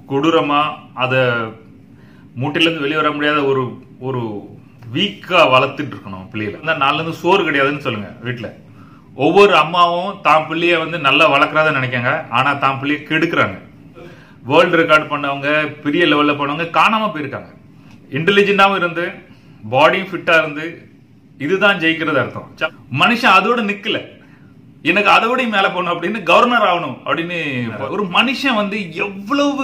கொடூரமா அதை மூட்டையிலேருந்து வெளியே வர முடியாத ஒரு ஒரு வீக்கா வளர்த்துட்டு இருக்கணும் பிள்ளைகளை அந்த நாள்ல இருந்து சோறு கிடையாதுன்னு சொல்லுங்க வீட்டுல ஒவ்வொரு அம்மாவும் தான் பிள்ளைய வந்து நல்லா வளர்க்கறத நினைக்காங்க ஆனா தான் பிள்ளைய கெடுக்குறாங்க வேர்ல்டு ரெக்கார்ட் பண்ணவங்க பெரிய லெவல்ல பண்ணவங்க காணாம போயிருக்காங்க இன்டெலிஜென்டாவும் இருந்து பாடியும் ஃபிட்டா இருந்து இதுதான் ஜெயிக்கிறது அர்த்தம் ச- மனுஷன் அதோட நிக்கல எனக்கு அதை விட மேல போகணும் அப்படின்னு கவர்னர் ஆகணும் அப்படின்னு ஒரு மனுஷன் வந்து எவ்வளவு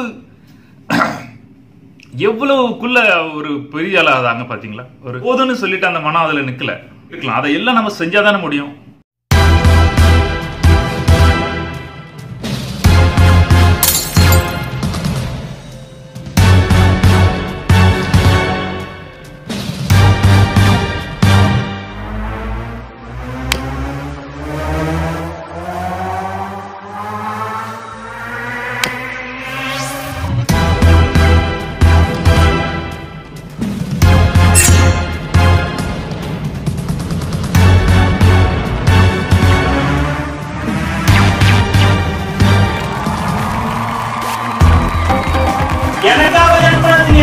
எவ்வளவுக்குள்ள ஒரு பெரிய ஆளா அங்க பாத்தீங்களா ஒரு போதும்னு சொல்லிட்டு அந்த மனம் அதுல நிக்கல இருக்கலாம் அதை எல்லாம் நம்ம செஞ்சாதானே முடியும் எனக்காக ஹெல்ப் பண்ணாதீங்க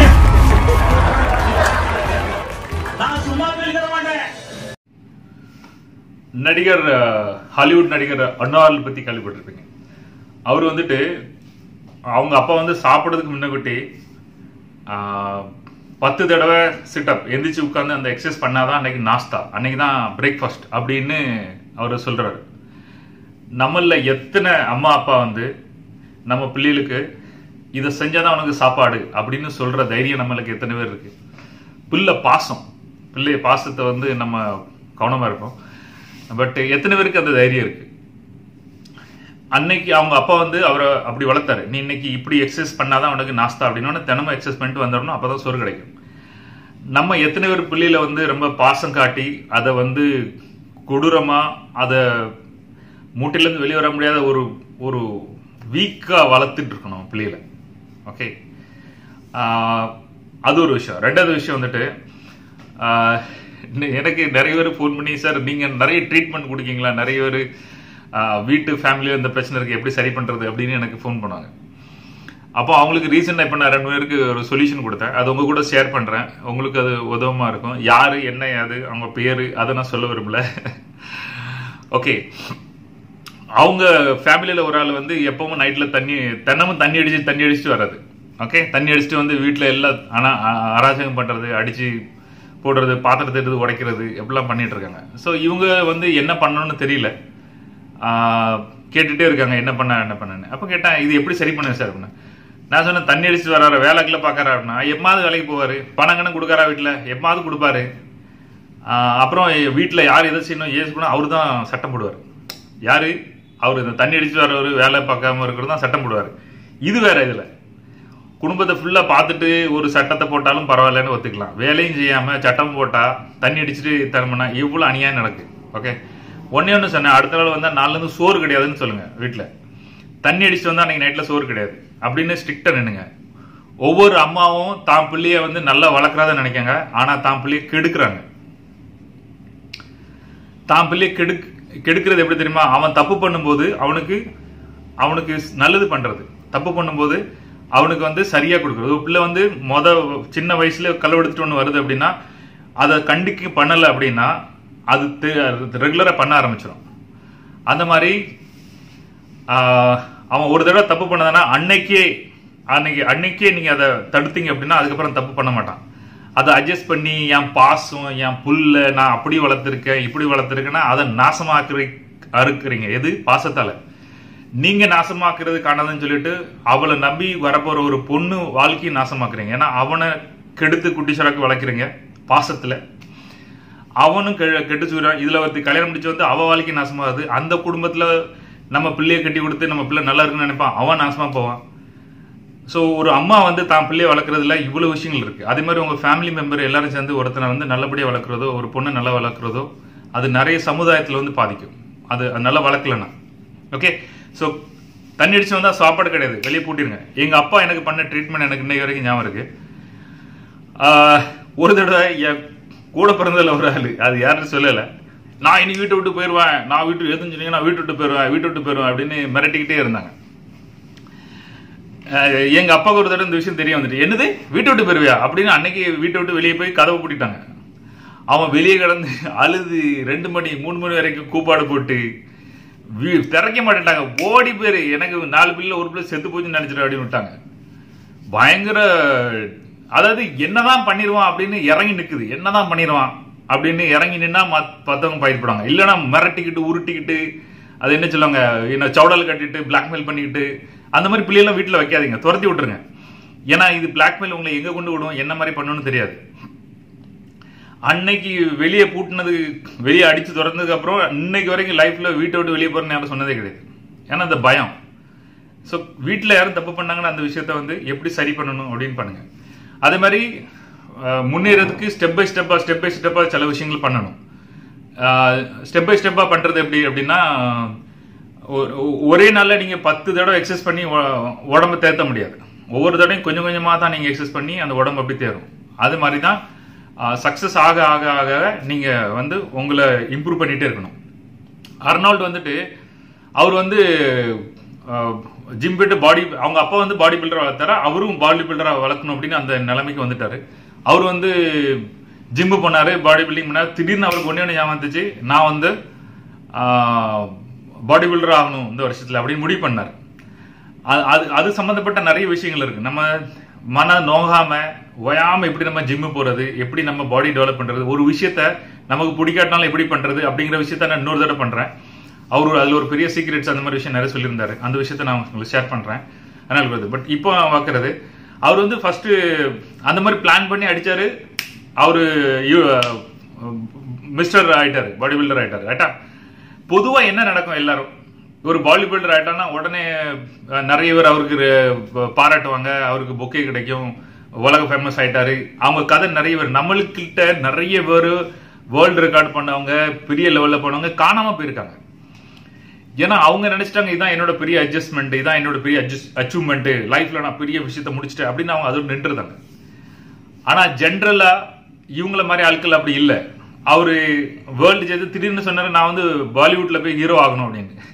நான் சும்மா பேசிக்கிற மாட்டேன் நடிகர் அஹ், ஹாலிவுட் நடிகர் அன்னால் பத்தி கேள்விப்பட்டிருப்பீங்க அவர் வந்துட்டு அவங்க அப்பா வந்து சாப்பிட்றதுக்கு முன்னகுட்டி ஆஹ், பத்து தடவை சிட்டப் எந்திரிச்சு உட்கார்ந்து அந்த எக்ஸசைஸ் பண்ணாதான் அன்னைக்கு நாஸ்தா அன்னைக்கு தான் பிரேக்ஃபாஸ்ட் அப்படின்னு அவர் சொல்றாரு நம்மள எத்தனை அம்மா அப்பா வந்து நம்ம பிள்ளைகளுக்கு இதை செஞ்சாதான் அவனுக்கு சாப்பாடு அப்படின்னு சொல்ற தைரியம் நம்மளுக்கு எத்தனை பேர் இருக்கு பிள்ளை பாசம் பிள்ளை பாசத்தை வந்து நம்ம கவனமா இருப்போம் பட் எத்தனை பேருக்கு அந்த தைரியம் இருக்கு அன்னைக்கு அவங்க அப்பா வந்து அவரை அப்படி வளர்த்தாரு நீ இன்னைக்கு இப்படி எக்ஸசைஸ் பண்ணாதான் உனக்கு நாஸ்தா அப்படின்னு தினமும் எக்ஸசைஸ் பண்ணிட்டு வந்துடணும் அப்பதான் சோறு கிடைக்கும் நம்ம எத்தனை பேர் பிள்ளையில வந்து ரொம்ப பாசம் காட்டி அதை வந்து கொடூரமா அதை மூட்டையிலேருந்து வெளியே வர முடியாத ஒரு ஒரு வீக்கா வளர்த்துட்டு இருக்கணும் பிள்ளையில ஓகே அது ஒரு விஷயம் ரெண்டாவது விஷயம் வந்துட்டு ஆஹ், இன்னும் எனக்கு நிறைய பேர் ஃபோன் பண்ணி சார் நீங்க நிறைய ட்ரீட்மெண்ட் கொடுக்கீங்களா நிறைய பேர் வீட்டு ஃபேமிலியில் இந்த பிரச்சனை இருக்கு எப்படி சரி பண்றது அப்படின்னு எனக்கு ஃபோன் பண்ணாங்க அப்போ அவங்களுக்கு ரீசெண்டாக இப்போ நான் ரெண்டு பேருக்கு ஒரு சொல்யூஷன் கொடுத்தேன் அது உங்க கூட ஷேர் பண்றேன் உங்களுக்கு அது உதவமா இருக்கும் யாரு என்ன அது அவங்க பேரு அதை நான் சொல்ல விரும்பல ஓகே அவங்க ஃபேமிலியில ஒரு ஆள் வந்து எப்பவும் நைட்ல தண்ணி தினமும் தண்ணி அடிச்சு தண்ணி அடிச்சுட்டு வர்றது ஓகே தண்ணி அடிச்சுட்டு வந்து வீட்டில் எல்லாம் ஆனா அ- அராஜகம் பண்றது அடிச்சு போடுறது பாத்திரத்தை எடுத்து உடைக்கிறது எப்படிலாம் பண்ணிட்டு இருக்காங்க ஸோ இவங்க வந்து என்ன பண்ணணும்னு தெரியல ஆஹ், கேட்டுட்டே இருக்காங்க என்ன பண்ண என்ன பண்ணன்னு அப்போ கேட்டேன் இது எப்படி சரி பண்ணுங்க சார் அப்படின்னு நான் சொன்னேன் தண்ணி அடிச்சுட்டு வராரு வேலைக்குள்ள பார்க்கறா அப்படின்னா எம்மாவது வேலைக்கு போவாரு பணம் கணக்கு கொடுக்காரா வீட்டில் எம்மாவது கொடுப்பாரு ஆஹ் அப்புறம் வீட்டில் யார் எதை செய்யணும் ஏசு பண்ணணும் அவரு தான் சட்டம் போடுவார் யாரு அவர் இந்த தண்ணி அடிச்சு வரவர் வேலை பார்க்காம இருக்கிறது தான் சட்டம் போடுவார் இது வேற இதுல குடும்பத்தை ஃபுல்லா பார்த்துட்டு ஒரு சட்டத்தை போட்டாலும் பரவாயில்லன்னு ஒத்துக்கலாம் வேலையும் செய்யாம சட்டம் போட்டா தண்ணி அடிச்சுட்டு தரமுன்னா இவ்வளவு அநியாயம் நடக்கு ஓகே ஒன்னே ஒன்று சொன்னேன் அடுத்த நாள் வந்தா நாலுல இருந்து சோறு கிடையாதுன்னு சொல்லுங்க வீட்டில் தண்ணி அடிச்சுட்டு வந்தா அன்னைக்கு நைட்ல சோறு கிடையாது அப்படின்னு ஸ்ட்ரிக்டா நின்னுங்க ஒவ்வொரு அம்மாவும் தான் பிள்ளைய வந்து நல்லா வளர்க்கறத நினைக்காங்க ஆனா தான் பிள்ளைய கெடுக்குறாங்க தான் பிள்ளைய கெடுக் கெடுக்கிறது எப்படி தெரியுமா அவன் தப்பு பண்ணும்போது அவனுக்கு அவனுக்கு நல்லது பண்றது தப்பு பண்ணும்போது அவனுக்கு வந்து சரியா கொடுக்குறது ஒரு பிள்ளை வந்து மொத சின்ன வயசுல களவெடுத்துட்டு ஒன்று வருது அப்படின்னா அதை கண்டிக்க பண்ணல அப்படின்னா அது ரெகுலரா பண்ண ஆரம்பிச்சிடும் அந்த மாதிரி ஆஹ், அவன் ஒரு தடவை தப்பு பண்ணதானா அன்னைக்கே அன்னைக்கு அன்னைக்கே நீங்க அதை தடுத்தீங்க அப்படின்னா அதுக்கப்புறம் தப்பு பண்ண மாட்டான் அதை அட்ஜஸ்ட் பண்ணி என் பாசம் என் புல்ல நான் அப்படி வளர்த்துருக்கேன் இப்படி வளர்த்துருக்கேன்னா அதை நாசமாக்குறி அறுக்குறீங்க எது பாசத்தால நீங்க நாசமாக்குறது காணாதுன்னு சொல்லிட்டு அவளை நம்பி வரப்போற ஒரு பொண்ணு வாழ்க்கையை நாசமாக்குறீங்க ஏன்னா அவனை கெடுத்து குட்டி சரக்கு வளர்க்குறீங்க பாசத்துல அவனும் கெ- கெட்டு சூறான் இதுல ஒருத்தி கல்யாணம் முடிச்சு வந்து அவ வாழ்க்கை நாசமாகுது அந்த குடும்பத்துல நம்ம பிள்ளைய கட்டி கொடுத்து நம்ம பிள்ளை நல்லா இருக்குன்னு நினைப்பான் அவன் நாசமா போவான் ஸோ ஒரு அம்மா வந்து தான் பிள்ளைய வளர்க்குறதுல இவ்வளவு விஷயங்கள் இருக்கு அதே மாதிரி உங்க ஃபேமிலி மெம்பர் எல்லாரும் சேர்ந்து ஒருத்தனை வந்து நல்லபடியா வளர்க்குறதோ ஒரு பொண்ணு நல்லா வளர்க்குறதோ அது நிறைய சமுதாயத்துல வந்து பாதிக்கும் அது அது நல்லா வளர்க்கலன்னா ஓகே ஸோ தண்ணி அடிச்சு வந்தா சாப்பாடு கிடையாது வெளியே பூட்டிருங்க எங்க அப்பா எனக்கு பண்ண ட்ரீட்மெண்ட் எனக்கு இன்னைக்கு வரைக்கும் ஞாபகம் இருக்கு ஆஹ், ஒரு தடவை என் கூட பிறந்ததுல ஒரு ஆளு அது யாருன்னு சொல்லல நான் இனி வீட்டை விட்டு போயிடுவேன் நான் வீட்டு எதுன்னு சொன்னீங்க நான் வீட்டு விட்டு போயிடுவேன் வீட்டு விட்டு போயிடுவேன் அப்படின்னு மிரட்டிக்கிட்டே இருந்தாங்க அஹ், எங்க அப்பாவுக்கு ஒரு தடவை இந்த விஷயம் தெரிய வந்துட்டு என்னது வீட்டை விட்டு போயிருவியா அப்படின்னு அன்னைக்கு வீட்டை விட்டு வெளியே போய் கதவை பூட்டிட்டாங்க அவன் வெளியே கிடந்து அழுது ரெண்டு மணி மூணு மணி வரைக்கும் கூப்பாடு போட்டு வீ- திறக்க மாட்டேன்ட்டாங்க ஓடி பேரு எனக்கு நாலு பிள்ளை ஒரு பிள்ளை செத்து போச்சுன்னு நினைச்சிட்டு அப்படின்னு விட்டாங்க பயங்கர அதாவது என்னதான் பண்ணிடுவான் அப்படின்னு இறங்கி நிக்குது என்னதான் பண்ணிடுவான் அப்படின்னு இறங்கி நின்னா மத்- மத்தவங்க பயப்படுவாங்க இல்லைன்னா மிரட்டிக்கிட்டு உருட்டிக்கிட்டு அது என்ன சொல்லுவாங்க என்ன சவுடல் கட்டிட்டு பிளாக்மெயில் பண்ணிக்கிட்டு அந்த மாதிரி பிள்ளையெல்லாம் வீட்டில் வைக்காதீங்க துரத்தி விட்டுருங்க ஏன்னா இது பிளாக்மெயில் உங்களை எங்க கொண்டு விடும் என்ன மாதிரி பண்ணணும்னு தெரியாது அன்னைக்கு வெளியே பூட்டினது வெளியே அடிச்சு திறந்ததுக்கு அப்புறம் இன்னைக்கு வரைக்கும் லைஃப்ல வீட்டை விட்டு வெளியே போறேன்னு யாரும் சொன்னதே கிடையாது ஏன்னா அந்த பயம் ஸோ வீட்டில் யாரும் தப்பு பண்ணாங்கன்னா அந்த விஷயத்த வந்து எப்படி சரி பண்ணணும் அப்படின்னு பண்ணுங்க அதே மாதிரி அஹ், முன்னேறதுக்கு ஸ்டெப் பை ஸ்டெப்பா ஸ்டெப் பை ஸ்டெப்பா சில விஷயங்கள் பண்ணணும் ஸ்டெப் பை ஸ்டெப்பா பண்றது எப்படி அப்படின்னா ஒ- ஒ- ஒரே நாள்ல நீங்க பத்து தடவை எக்ஸசைஸ் பண்ணி உ- உடம்ப தேத்த முடியாது ஒவ்வொரு தடவையும் கொஞ்சம் கொஞ்சமா தான் நீங்க எக்ஸசைஸ் பண்ணி அந்த உடம்பு அப்படி தேரும் அது மாதிரி தான் சக்சஸ் ஆக ஆக ஆக நீங்க வந்து உங்களை இம்ப்ரூவ் பண்ணிட்டே இருக்கணும் அர்னால்டு வந்துட்டு அவர் வந்து ஜிம் போயிட்டு பாடி அவங்க அப்பா வந்து பாடி பில்டரா வளர்த்தாரு அவரும் பாடி பில்டரா வளர்க்கணும் அப்படின்னு அந்த நிலைமைக்கு வந்துட்டாரு அவர் வந்து ஜிம்மு பண்ணாரு பாடி பில்டிங் பண்ணாரு திடீர்னு அவருக்கு ஒண்ணே ஒன்று ஞாபகம் வந்துச்சு நான் வந்து பாடி பில்டர் ஆகணும் இந்த வருஷத்துல அப்படின்னு முடிவு பண்ணார் அது- அது அது சம்பந்தப்பட்ட நிறைய விஷயங்கள் இருக்கு நம்ம மன நோகாம ஓயாம எப்படி நம்ம ஜிம்மு போறது எப்படி நம்ம பாடி டெவலப் பண்றது ஒரு விஷயத்த நமக்கு பிடிக்காட்டினாலும் எப்படி பண்றது அப்படிங்கிற விஷயத்த நான் இன்னொரு தடவை பண்றேன் அவர் அதுல ஒரு பெரிய சீக்ரெட்ஸ் அந்த மாதிரி விஷயம் நிறைய சொல்லியிருந்தாரு அந்த விஷயத்த நான் உங்களுக்கு ஷேர் பண்றேன் அதனால பட் இப்போ பார்க்கறது அவர் வந்து ஃபர்ஸ்ட் அந்த மாதிரி பிளான் பண்ணி அடிச்சாரு அவரு மிஸ்டர் ஆயிட்டாரு பாடி பில்டர் ஆயிட்டாரு ரைட்டா பொதுவா என்ன நடக்கும் எல்லாரும் ஒரு பாடி பில்டர் ஆயிட்டான்னா உடனே அஹ், நிறைய பேர் அவருக்கு re- பாராட்டுவாங்க அவருக்கு பொக்கே கிடைக்கும் உலக ஃபேமஸ் ஆயிட்டாரு அவங்க கதை நிறைய பேர் நம்மளுக்கிட்ட நிறைய பேர் வேர்ல்டு ரெக்கார்ட் பண்ணவங்க பெரிய லெவல்ல போனவங்க காணாம போயிருக்காங்க ஏன்னா அவங்க நினைச்சிட்டாங்க இதான் என்னோட பெரிய அட்ஜஸ்ட்மெண்ட் இதான் என்னோட பெரிய அச்சீவ்மெண்ட் லைஃப்ல நான் பெரிய விஷயத்த முடிச்சிட்டேன் அப்படின்னு அவங்க அதோட நின்றுதாங்க ஆனா ஜென்ரலா இவங்கள மாதிரி ஆட்கள் அப்படி இல்ல அவரு வேர்ல்டு ஜெயித்து திடீர்னு சொன்னாரு நான் வந்து பாலிவுட்ல போய் ஹீரோ ஆகணும் அப்படின்னு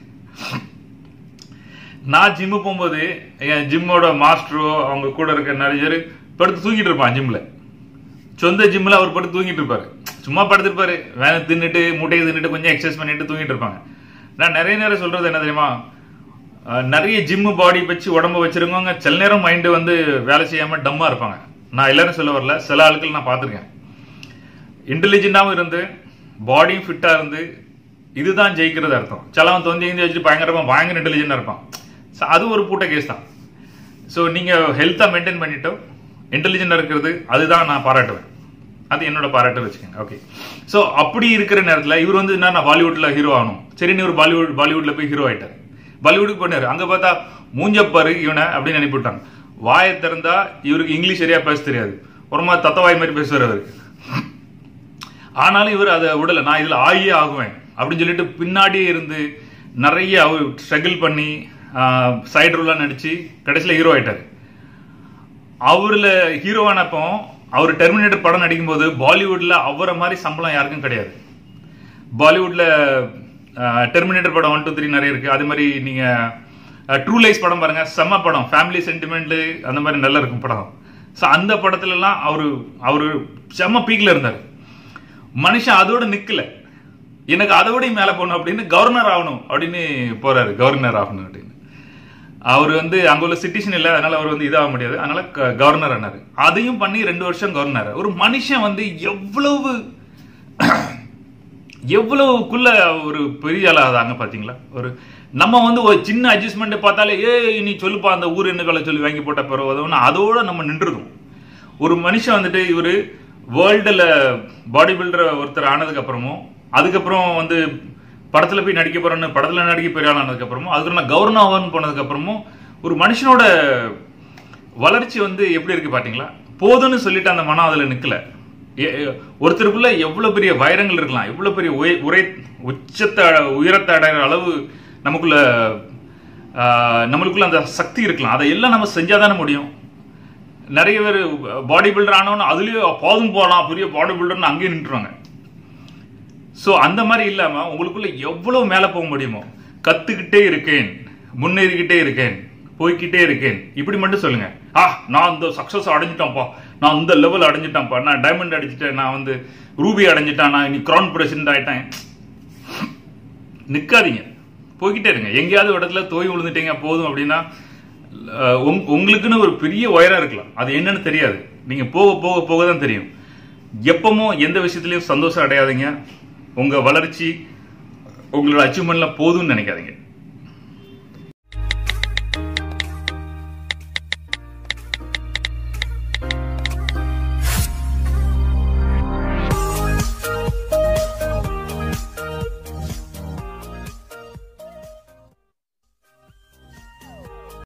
நான் ஜிம்மு போகும்போது என் ஜிம்மோட மாஸ்டரோ அவங்க கூட இருக்க நிறைய பேர் படுத்து தூங்கிட்டு இருப்பான் ஜிம்ல சொந்த ஜிம்ல அவர் படுத்து தூங்கிட்டு இருப்பாரு சும்மா படுத்திருப்பாரு வேலை தின்னுட்டு மூட்டையை தின்னுட்டு கொஞ்சம் எக்ஸசைஸ் பண்ணிட்டு தூங்கிட்டு இருப்பாங்க நான் நிறைய நேரம் சொல்றது என்ன தெரியுமா அஹ், நிறைய ஜிம்மு பாடி வச்சு உடம்ப வச்சிருக்கவங்க சில நேரம் மைண்டு வந்து வேலை செய்யாம டம்மா இருப்பாங்க நான் எல்லாரும் சொல்ல வரல சில ஆட்கள் நான் பார்த்திருக்கேன் இன்டெலிஜென்டாவும் இருந்து பாடியும் ஃபிட்டா இருந்து இதுதான் ஜெயிக்கிறது அர்த்தம் சிலவன் தொந்தி கிந்தி வச்சுட்டு பயங்கரமா பயங்கர இன்டெலிஜென்டா இருப்பான் So, அது ஒரு பூட்ட கேஸ் தான் ஸோ நீங்க ஹெல்த்தா மெயின்டைன் பண்ணிட்டோம் இன்டெலிஜென்டா இருக்கிறது அதுதான் நான் பாராட்டுவேன் அது என்னோட பாராட்டு வச்சுக்கோங்க ஓகே ஸோ அப்படி இருக்கிற நேரத்தில் இவர் வந்து என்ன நான் பாலிவுட்ல ஹீரோ ஆகணும் சரி நீ ஒரு பாலிவுட் பாலிவுட்ல போய் ஹீரோ ஆயிட்டார் பாலிவுட்டுக்கு போனாரு அங்க பார்த்தா மூஞ்சப்பாரு இவனை அப்படின்னு அனுப்பிவிட்டாங்க வாயை திறந்தா இவருக்கு இங்கிலீஷ் சரியா பேச தெரியாது ஒரு மாதிரி தத்தவாய் மாதிரி பேசுவார் அவரு ஆனாலும் இவர் அதை விடல நான் இதுல ஆகியே ஆகுவேன் அப்படின்னு சொல்லிட்டு பின்னாடியே இருந்து நிறைய அவர் ஸ்ட்ரகிள் பண்ணி சைடு ரோலாம் நடிச்சு கடைசியில் ஹீரோ ஆயிட்டாரு அவர்ல ஹீரோவானப்போ அவர் டெர்மினேட்டர் படம் நடிக்கும்போது பாலிவுட்ல அவரை மாதிரி சம்பளம் யாருக்கும் கிடையாது பாலிவுட்ல டெர்மினேட்டர் படம் ஒன் டூ த்ரீ நிறைய இருக்கு அதே மாதிரி நீங்க ட்ரூ லைஸ் படம் பாருங்க செம்ம படம் ஃபேமிலி சென்டிமெண்ட் அந்த மாதிரி நல்லா இருக்கும் படம் ஸோ அந்த படத்துல எல்லாம் அவரு அவரு செம்ம பீக்ல இருந்தாரு மனுஷன் அதோட நிக்கல எனக்கு அதை விட மேல போகணும் அப்படின்னு கவர்னர் ஆகணும் அப்படின்னு போறாரு கவர்னர் ஆகணும் அப்படின்னு அவர் வந்து அங்க உள்ள சிட்டிசன் இல்ல அதனால அவர் வந்து இதாக முடியாது அதனால க- கவர்னர் ஆனாரு அதையும் பண்ணி ரெண்டு வருஷம் கவர்னர் ஒரு மனுஷன் வந்து எவ்வளவு எவ்வளவுக்குள்ள ஒரு பெரிய ஆளாதாங்க பாத்தீங்களா ஒரு நம்ம வந்து ஒரு சின்ன அட்ஜஸ்ட்மெண்ட் பார்த்தாலே ஏ நீ சொல்லுப்பா அந்த ஊர் என்ன சொல்லி வாங்கி போட்ட பிறகு உதவுன்னு அதோட நம்ம நின்றுடும் ஒரு மனுஷன் வந்துட்டு இவரு வேர்ல்டுல பாடி பில்டர் ஒருத்தர் ஆனதுக்கு அப்புறமும் அதுக்கப்புறம் வந்து படத்துல போய் நடிக்க போறேன்னு படத்துல நடிக்க பெரிய ஆள் ஆனதுக்கு அப்புறமும் அதுக்கு நான் கவர்னர் ஆகணும்னு போனதுக்கு அப்புறமும் ஒரு மனுஷனோட வளர்ச்சி வந்து எப்படி இருக்கு பாத்தீங்களா போதும்னு சொல்லிட்டு அந்த மனம் அதுல நிக்கல எ- எ- ஒருத்தருக்குள்ள எவ்வளவு பெரிய வைரங்கள் இருக்கலாம் எவ்வளவு பெரிய உய- உரை உச்சத்தை அட- உயரத்தை அடைகிற அளவு நமக்குள்ள ஆஹ், நம்மளுக்குள்ள அந்த சக்தி இருக்கலாம் அதை எல்லாம் நம்ம செஞ்சாதானே முடியும் நிறைய பேர் பாடி பில்டர் ஆனவன அதுலயே போதும் போலாம் பெரிய பாடி பில்டர்னு அங்கேயே நின்றுவாங்க சோ அந்த மாதிரி இல்லாம உங்களுக்குள்ள எவ்வளவு மேல போக முடியுமோ கத்துக்கிட்டே இருக்கேன் முன்னேறிக்கிட்டே இருக்கேன் போய்க்கிட்டே இருக்கேன் இப்படி மட்டும் சொல்லுங்க ஆ நான் இந்த சக்சஸ் அடைஞ்சிட்டேன்ப்பா நான் இந்த லெவல் அடைஞ்சிட்டேன்ப்பா நான் டைமண்ட் அடிச்சிட்டேன் நான் வந்து ரூபி அடைஞ்சிட்டேன் நான் இனி கிரவுன் பிரசிடென்ட் ஆயிட்டேன் நிக்காதீங்க போய்கிட்டே இருங்க எங்கேயாவது ஒரு இடத்துல தோய் விழுந்துட்டீங்க போதும் அப்படின்னா அஹ், உங்- உங்களுக்குன்னு ஒரு பெரிய உயரம் இருக்கலாம் அது என்னன்னு தெரியாது நீங்க போக போக போக தான் தெரியும் எப்பவும் எந்த விஷயத்துலயும் சந்தோஷம் அடையாதீங்க உங்க வளர்ச்சி உங்களோட அச்சீவ்மெண்ட்லாம் போதும்னு நினைக்காதீங்க